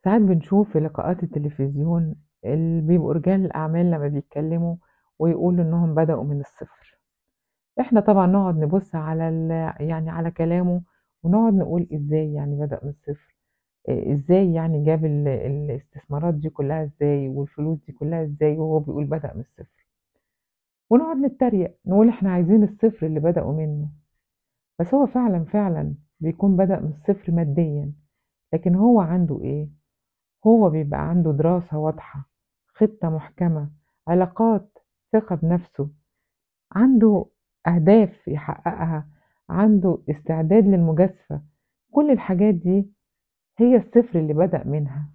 ساعات بنشوف في لقاءات التلفزيون اللي بيبقوا رجال الأعمال لمّا بيتكلموا ويقولوا إنهم بدأوا من الصفر، إحنا طبعًا نقعد نبُص على ال يعني على كلامه ونقعد نقول إزاي يعني بدأ من الصفر، آآ إزاي يعني جاب ال الاستثمارات دي كلّها إزاي والفلوس دي كلّها إزاي وهو بيقول بدأ من الصفر، ونقعد نتريق نقول إحنا عايزين الصفر اللي بدأوا منه، بس هو فعلًا، فعلًا بيكون بدأ من الصفر ماديًا، لكن هو عنده إيه؟ هو بيبقى عنده دراسة واضحة، خطة محكمة، علاقات، ثقة بنفسه، عنده أهداف يحققها، عنده استعداد للمجازفة، كل الحاجات دي هي الصفر اللي بدأ منها،